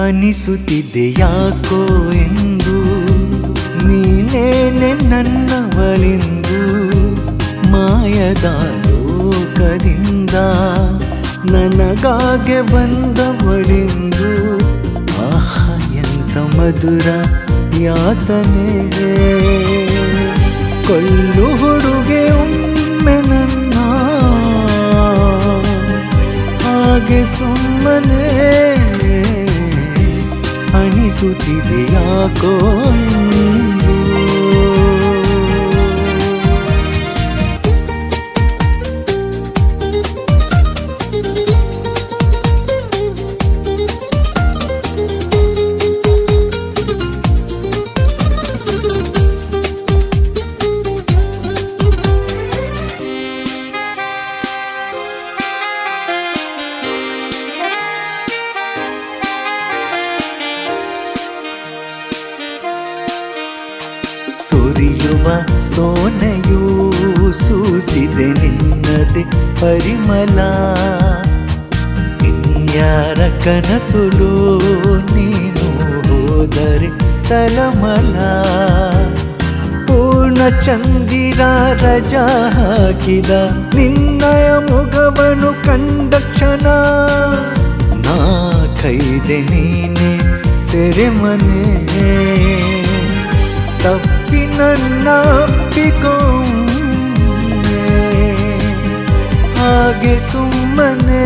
ಅನಿಸುತ್ತಿದೆ ಯಾಕೋ ಎಂದು ನೀನೇನೆ ನನ್ನವಳೆಂದು ಮಾಯದ ಲೋಕದಿಂದ ನನಗಾಗೆ ಬಂದವಳೆಂದು ಆಹ ಎಂತ ಮಧುರ ಯಾತನೆ ಕೊಳ್ಳು ಹುಡುಗೆ ಒಮ್ಮೆ ನನ್ನ ಹಾಗೆ ಸುಮ್ಮನೆ ಅನಿಸುತ್ತಿದೆ ಯಾಕೋ ಎಂದು. ಸುರಿಯುವ ಸೋನೆಯೂ ಸೂಸಿದೆ ನಿನ್ನದೆ ಪರಿಮಳ ಇನ್ಯಾರ ಕನಸುಲು ನೀನು ಹೋದರೆ ತಲಮಲ ಪೂರ್ಣ ಚಂದಿರ ರಜಾ ಹಾಕಿದ ನಿನ್ನಯ ಮುಖವನ್ನು ಕಂಡ ಕ್ಷಣ ನಾ ಕೈದೆ ನೀನೆ ಸೆರೆಮನೆ ತಪ್ಪಿ ನನ್ನ ಅಪ್ಪಿಕೊಂಡೆ ಹಾಗೆ ಸುಮ್ಮನೆ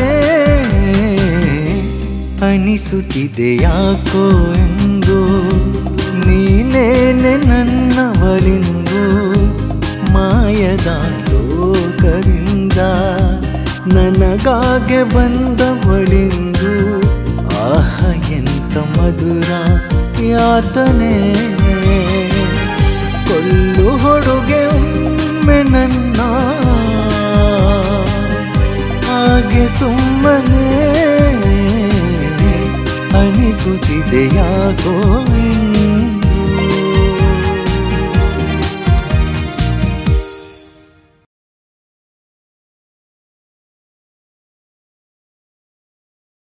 ಅನಿಸುತ್ತಿದೆ ಯಾಕೋ ಎಂದು ನೀನೇನೆ ನನ್ನವಳೆಂದು ಮಾಯದ ಲೋಕದಿಂದ ನನಗಾಗೆ ಬಂದವಳೆಂದು ಆಹ ಎಂತ ಮಧುರ ಯಾತನೆ ಕೊಳ್ಳು ಹೊಡುಗೆ ಒಮ್ಮೆ ನನ್ನ ಹಾಗೆ ಸುಮ್ಮನೆ ಅನಿಸುತ್ತಿದೆ ಯಾಕೋ ಎಂದು.